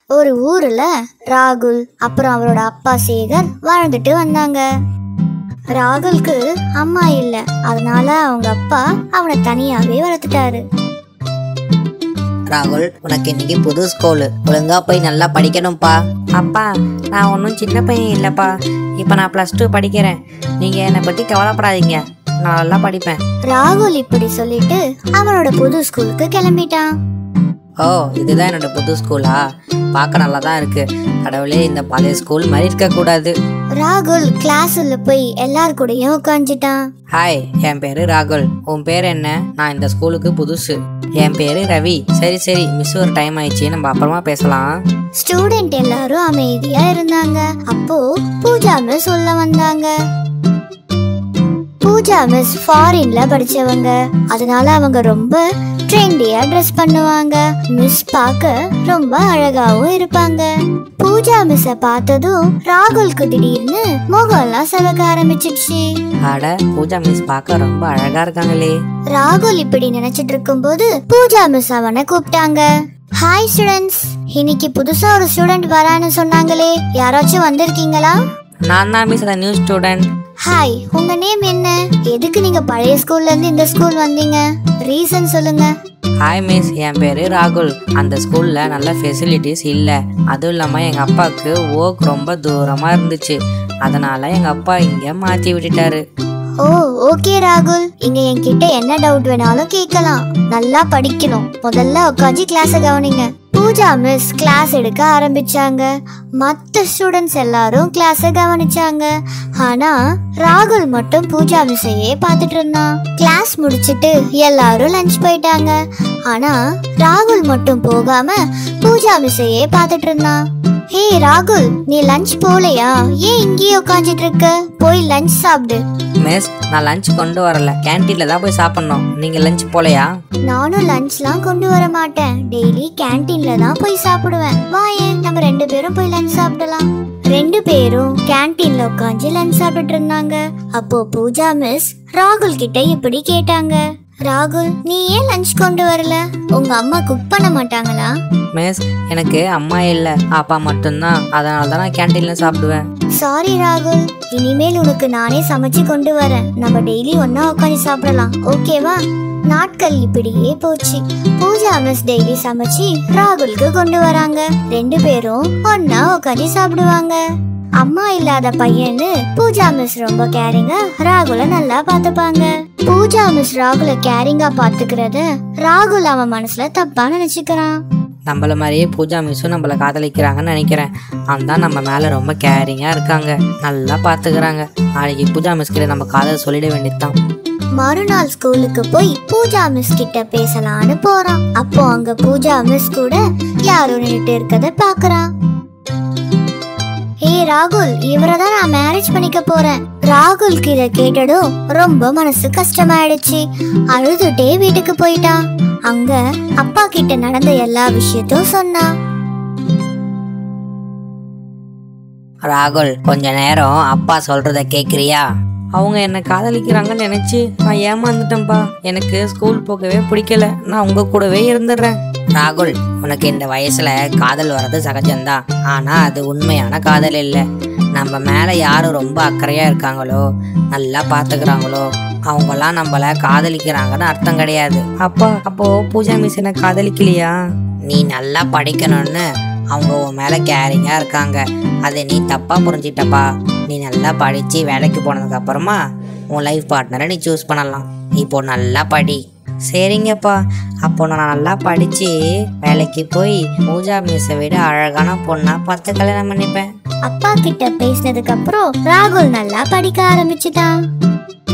ஒரு ஊர்ல ராகுல் அப்புறம் அவரோட அப்பா சேகர் வாழ்ந்துட்டு வந்தாங்க ராகுலுக்கு அம்மா இல்ல அதனால அவங்க அப்பா அவனை தனியாவே வளர்த்துட்டாரு ராகுல் உனக்கு இன்னைக்கு புது ஸ்கூலு ஒழுங்கா போய் நல்லா படிக்கணும்ப்பா அப்பா நான் ஒன்றும் சின்ன பையன் இல்லைப்பா இப்போ நான் ப்ளஸ் டூ படிக்கிறேன் நீங்கள் என்னை பற்றி கவலைப்படாதீங்க நான் நல்லா படிப்பேன் ராகுல் இப்படி சொல்லிட்டு அவனோட புது ஸ்கூலுக்கு கிளம்பிட்டான் ஓ இதுதான் என்னோட புது ஸ்கூலா பார்க்க நல்லா தான் இருக்கு கடவுளே இந்த பழைய ஸ்கூல் மாதிரி இருக்கக்கூடாது ராகுல் கிளாஸ் உள்ள போய் எல்லார் கூடயும் உட்காந்துட்டான் ஹாய் என் பேரு ராகுல் உன் பேர் என்ன நான் இந்த ஸ்கூலுக்கு புதுசு என் பேரு ரவி சரி சரி மிஸ் ஒரு டைம் ஆயிடுச்சு நம்ம அப்புறமா பேசலாம் ஸ்டூடெண்ட் எல்லாரும் அமைதியா இருந்தாங்க அப்போ பூஜா மிஸ் உள்ள வந்தாங்க பூஜா மிஸ் ஃபாரின்ல படிச்சவங்க அதனால அவங்க ரொம்ப ட்ரெண்டியா ட்ரெஸ் பண்ணுவாங்க மிஸ் பார்க்க ரொம்ப அழகாவும் இருப்பாங்க பூஜா மிஸ்ஸ பார்த்ததும் ராகுலுக்கு திடீர்னு முகம்லாம் செவக்க ஆரம்பிச்சிடுச்சு அட பூஜா மிஸ் பார்க்க ரொம்ப அழகா இருக்காங்களே ராகுல் இப்படி நினைச்சிட்டு இருக்கும்போது பூஜா மிஸ் அவனை கூப்பிட்டாங்க ஹாய் ஸ்டூடெண்ட்ஸ் இன்னைக்கு புதுசா ஒரு ஸ்டூடெண்ட் வரான்னு சொன்னாங்களே யாராச்சும் வந்திருக்கீங்களா நான் தான் மிஸ் அந்த நியூ ஸ்டூடெண்ட் ஹாய் உங்க நேம் என்ன எதுக்கு நீங்க பழைய ஸ்கூல்ல இருந்து இந்த ஸ்கூல் வந்தீங்க ரீசன் சொல்லுங்க ஹாய் மிஸ் என் பேரு ராகுல் அந்த ஸ்கூல்ல நல்ல ஃபெசிலிட்டிஸ் இல்லை அதுவும் இல்லாமல் எங்கள் அப்பாவுக்கு ஒர்க் ரொம்ப தூரமாக இருந்துச்சு அதனால எங்கள் அப்பா இங்கே மாற்றி விட்டுட்டாரு ஓ ஓகே ராகுல் இங்க என்கிட்ட என்ன டவுட் வேணாலும் கேட்கலாம் நல்லா படிக்கணும் முதல்ல உட்காந்து கிளாஸ கவனிங்க பூஜா மிஸ் கிளாஸ் எடுக்க ஆரம்பிச்சாங்க மத்த ஸ்டூடெண்ட்ஸ் எல்லாரும் கிளாஸ கவனிச்சாங்க ஆனா ராகுல் மட்டும் பூஜா மிஸ்ஸையே பார்த்துட்டு இருந்தான் கிளாஸ் முடிச்சிட்டு எல்லாரும் லஞ்ச் போயிட்டாங்க ஆனா ராகுல் மட்டும் போகாம பூஜா மிஸ்ஸையே பார்த்துட்டு இருந்தான் ஹே ராகுல் நீ லஞ்ச் போலையா ஏன் இங்கேயே உட்காந்துட்டு இருக்க போய் லஞ்ச் சாப்பிடு மிஸ் நான் லஞ்ச் கொண்டு வரல கேன்டீனில் தான் போய் சாப்பிட்ணும் நீங்கள் லஞ்ச் போலையா நானும் லஞ்ச்லாம் கொண்டு வர மாட்டேன் டெய்லி கேன்டீன்ல தான் போய் சாப்பிடுவேன் வாயேன் நம்ம ரெண்டு பேரும் போய் லஞ்ச் சாப்பிடலாம் ரெண்டு பேரும் கேன்டீன்ல உட்காந்து லஞ்ச் சாப்பிட்டுட்டு இருந்தாங்க அப்போ பூஜா மிஸ் ராகுல் கிட்ட இப்படி கேட்டாங்க ராகுல் நீ ஏன் லஞ்ச் கொண்டு வரல உங்க அம்மா குக் பண்ண மாட்டாங்களா மிஸ் எனக்கு அம்மா இல்லை அப்பா மட்டும்தான் அதனால தான் நான் கேன்டீனில் சாப்பிடுவேன் சாரி ராகுல் இனிமேல் உனக்கு நானே சமைச்சு கொண்டு வரேன் நம்ம டெய்லி ஒண்ணா உட்காந்து சாப்பிடலாம் ஓகேவா நாட்கள் இப்படியே போச்சு பூஜா மிஸ் டெய்லி சமைச்சு ராகுலுக்கு கொண்டு வராங்க ரெண்டு பேரும் ஒண்ணா உட்காந்து சாப்பிடுவாங்க அம்மா இல்லாத பையன்னு பூஜா மிஸ் ரொம்ப கேரிங்கா ராகுல நல்லா பாத்துப்பாங்க பூஜா மிஸ் ராகுல கேரிங்கா பாத்துக்கிறத ராகுல் அவன் மனசுல தப்பா நினைச்சுக்கிறான் நம்மள மாதிரியே பூஜா மிஸ்ஸும் நம்மளை காதலிக்கிறாங்கன்னு நினைக்கிறேன் அதான் நம்ம மேலே ரொம்ப கேரிங்காக இருக்காங்க நல்லா பார்த்துக்கிறாங்க நாளைக்கு பூஜா மிஸ் கிட்ட நம்ம காதல் சொல்லிட வேண்டியதுதான் மறுநாள் ஸ்கூலுக்கு போய் பூஜா மிஸ் கிட்ட பேசலான்னு போறான் அப்போ அங்க பூஜா மிஸ் கூட யாரோ நின்னுட்டு இருக்கத பாக்குறான் ஏய் ராகுல் இவரை தான் நான் மேரேஜ் பண்ணிக்க போறேன் ராகுல்க்கு இத கேட்டதும் ரொம்ப மனசு கஷ்டமாயிடுச்சு அழுதுட்டே வீட்டுக்கு போயிட்டான் அங்க அப்பா கிட்ட நடந்த எல்லா விஷயத்தையும் சொன்னான் ராகுல் கொஞ்ச நேரம் அப்பா சொல்றத கேக்குறியா அவங்க என்னை காதலிக்கிறாங்கன்னு நினச்சி நான் ஏமாந்துட்டேன்ப்பா எனக்கு ஸ்கூல் போகவே பிடிக்கல நான் உங்க கூடவே இருந்துடுறேன் ராகுல் உனக்கு இந்த வயசுல காதல் வர்றது சகஜம்தான் ஆனா அது உண்மையான காதல் இல்லை நம்ம மேல யாரு ரொம்ப அக்கறையா இருக்காங்களோ நல்லா பாத்துக்கிறாங்களோ அவங்கெல்லாம் நம்மள காதலிக்கிறாங்கன்னு அர்த்தம் கிடையாது அப்பா அப்போ பூஜா மிஸ் என்ன காதலிக்கலையா நீ நல்லா படிக்கணும்னு அவங்க உன் மேல கேரிங்கா இருக்காங்க அதை நீ தப்பா புரிஞ்சிட்டப்பா நீ நல்லா படிச்சு வேலைக்கு போனதுக்கு அப்புறமா உன் லைஃப் பார்ட்னரை நீ சூஸ் பண்ணலாம் இப்போ நல்லா படி சரிங்கப்பா அப்போ நான் நல்லா படிச்சு வேலைக்கு போய் பூஜா மிஸ்ஸை விட அழகான பொண்ணா பார்த்து கல்யாணம் பண்ணிப்பேன் அப்பா கிட்ட பேசினதுக்கு அப்புறம் ராகுல் நல்லா படிக்க ஆரம்பிச்சுட்டான்